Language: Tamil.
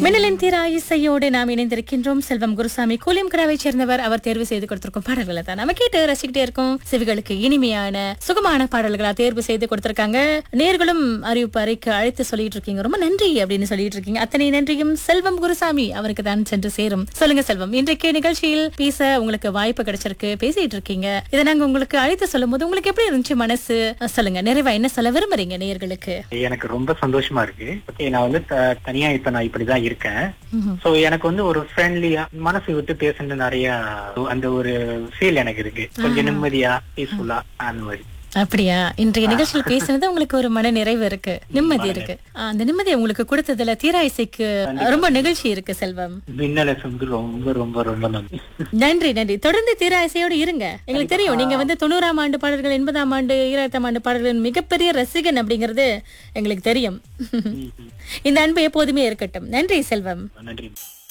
மின்னலின் தீரா இசையோடு நாம் இணைந்திருக்கின்றோம் செல்வம் குருசாமி கூலியம் கடாவை சேர்ந்தவர் அவர் தேர்வு செய்து கொடுத்திருக்கும் பாடல்களை தான் நம்ம கேட்டு ரசிக்கிட்டே இருக்கோம் செவிகளுக்கு இனிமையான சுகமான பாடல்களா தேர்வு செய்து கொடுத்திருக்காங்க நேர்களும் அறிவிப்பு அறைக்கு அழைத்து சொல்லிட்டு இருக்கீங்க ரொம்ப நன்றி அப்படின்னு சொல்லிட்டு இருக்கீங்க அத்தனை நன்றியும் செல்வம் குருசாமி அவருக்கு தான் சென்று சேரும் சொல்லுங்க செல்வம் இன்றைக்கு நிகழ்ச்சியில் பேச உங்களுக்கு வாய்ப்பு கிடைச்சிருக்கு பேசிட்டு இருக்கீங்க இதை நாங்க உங்களுக்கு அழைத்து சொல்லும் போது உங்களுக்கு எப்படி இருந்துச்சு மனசு சொல்லுங்க நிறைவா என்ன சொல்ல விரும்புறீங்க நேர்களுக்கு எனக்கு ரொம்ப சந்தோஷமா இருக்கு ஓகே நான் வந்து த- தனியா இப்ப நான் இப்படிதான் இருக்கேன் ம்ஹும். சோ எனக்கு வந்து ஒரு ஃப்ரெண்ட்லியா மனசு விட்டு பேசுறது நிறைய அந்த ஒரு ஃபீல் எனக்கு இருக்கு கொஞ்சம் நிம்மதியா பீஸ்ஃபுல்லா அந்த மாதிரி அப்படியா இன்றைய நிகழ்ச்சியில் பேசுனது உங்களுக்கு ஒரு மன நிறைவு இருக்கு நிம்மதி இருக்கு ஆ, அந்த நிம்மதி உங்களுக்கு கொடுத்ததுல தீரா இசைக்கு ரொம்ப நிகழ்ச்சி இருக்கு செல்வம் மின்னலஸ் வந்து ரொம்ப ரொம்ப ரொம்ப நன்றி நன்றி நன்றி தொடர்ந்து தீரா இசையோடு இருங்க எங்களுக்கு தெரியும் நீங்க வந்து தொண்ணூறாம் ஆண்டு பாடல்கள் எண்பதாம் ஆண்டு ஈராயிரத்தாம் ஆண்டு பாடல்களின் மிகப்பெரிய ரசிகன் அப்படிங்கிறது எங்களுக்கு தெரியும் இந்த அன்பு எப்போதுமே இருக்கட்டும் நன்றி செல்வம் நன்றி